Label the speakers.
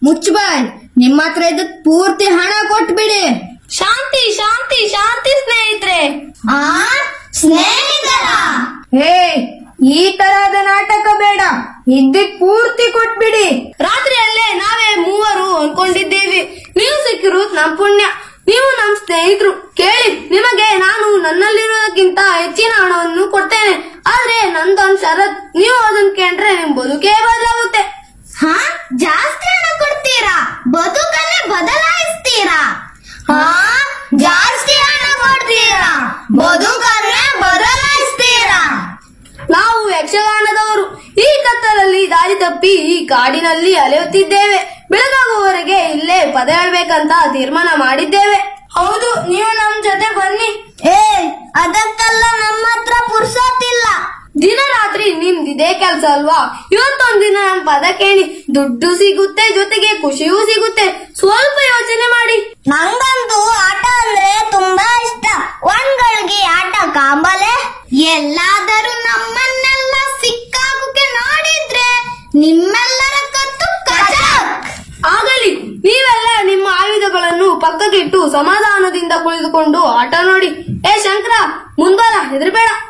Speaker 1: ಮುಚ್ಚಬಾಯ್ ನಿಮ್ಮ ಹತ್ರ ಇದ್ದದ್ ಪೂರ್ತಿ ಹಣ ಕೊಟ್ಬಿಡಿ
Speaker 2: ಶಾಂತಿ ಶಾಂತಿ ಶಾಂತಿ ಸ್ನೇಹಿತರೆ
Speaker 1: ಆ ಸ್ನೇಹಿತರ
Speaker 3: ಹೇ ಈ ತರಹದ ನಾಟಕ ಬೇಡ ಇದ್ದಿದ್ ಪೂರ್ತಿ ಕೊಟ್ಬಿಡಿ
Speaker 2: ರಾತ್ರಿಯಲ್ಲೇ ನಾವೇ ಮೂವರು ಅನ್ಕೊಂಡಿದ್ದೇವೆ ನೀವು ಸಿಕ್ಕಿರುವುದು ನಮ್ ಪುಣ್ಯ ನೀವು ನಮ್ ಸ್ನೇಹಿತರು ಕೇಳಿ ನಿಮಗೆ ನಾನು ನನ್ನಲ್ಲಿರುವುದಕ್ಕಿಂತ ಹೆಚ್ಚಿನ ಹಣವನ್ನು ಕೊಡ್ತೇನೆ ಆದ್ರೆ ನಂದೊಂದ್ ಷರತ್ ನೀವು ಅದನ್ನ ಕೇಳ್ರೆ ನಿಮ್ ಬದುಕೇ ಬದಲಾಗುತ್ತೆ
Speaker 1: ಹಾ ಜಾಸ್ತಿ ಹಣ ಕೊಡ್ತೀರಾ ಬದುಕನ್ನೇ ಬದಲಾಯಿಸ್ತೀರಾ ಹಾ ಜಾಸ್ತಿ ಹಣ ಕೊಡ್ತೀರಾ ಬದುಕನ್ನೇ ಬದಲಾಯಿಸ್ತೀರಾ
Speaker 2: ನಾವು ಯಕ್ಷಗಾನದವರು ಈ ಕತ್ತಲಲ್ಲಿ ದಾರಿ ತಪ್ಪಿ ಈ ಕಾಡಿನಲ್ಲಿ ಅಲೆಯುತ್ತಿದ್ದೇವೆ ಬೆಳಗಾಗುವವರೆಗೆ ಇಲ್ಲೇ ಪದ ಹೇಳ್ಬೇಕಂತ ತೀರ್ಮಾನ ಮಾಡಿದ್ದೇವೆ ಹೌದು ನೀವು ನಮ್ ಜೊತೆ ಬನ್ನಿ
Speaker 1: ಏ ಅದಕ್ಕೆಲ್ಲ ನಮ್ಮ ಹತ್ರ ಪುರ್ಸೋತಿಲ್ಲ
Speaker 2: ದಿನ ರಾತ್ರಿ ನಿಮ್ದಿದೇ ಕೆಲ್ಸ ಅಲ್ವಾ ಇವತ್ತೊಂದಿನ ನಮ್ ಪದ ಕೇಳಿ ದುಡ್ಡು ಸಿಗುತ್ತೆ ಜೊತೆಗೆ ಖುಷಿಯೂ ಸಿಗುತ್ತೆ ಸ್ವಲ್ಪ ಯೋಚನೆ ಮಾಡಿ
Speaker 1: ನಂಗಂತೂ ಆಟ ಅಂದ್ರೆ ತುಂಬಾ ಇಷ್ಟ ಒಂದ್ಗಳಿಗೆ ಆಟ ಕಾಂಬಲೆ ಎಲ್ಲಾದರೂ ನಮ್ಮನ್ನೆಲ್ಲ ಸಿಕ್ಕಾಗುಕ್ಕೆ ನೋಡಿದ್ರೆ ನಿಮ್ಮೆಲ್ಲರ ಕತ್ತು ಕಜಕ್
Speaker 2: ಆಗಲಿ ನೀವೆಲ್ಲ ನಿಮ್ಮ ಆಯುಧಗಳನ್ನು ಪಕ್ಕಕ್ಕಿಟ್ಟು ಸಮಾಧಾನದಿಂದ ಕುಳಿತುಕೊಂಡು ಆಟ ನೋಡಿ ಏ ಶಂಕರ ಮುಂಬಲ ಹೆದರ್ಬೇಡ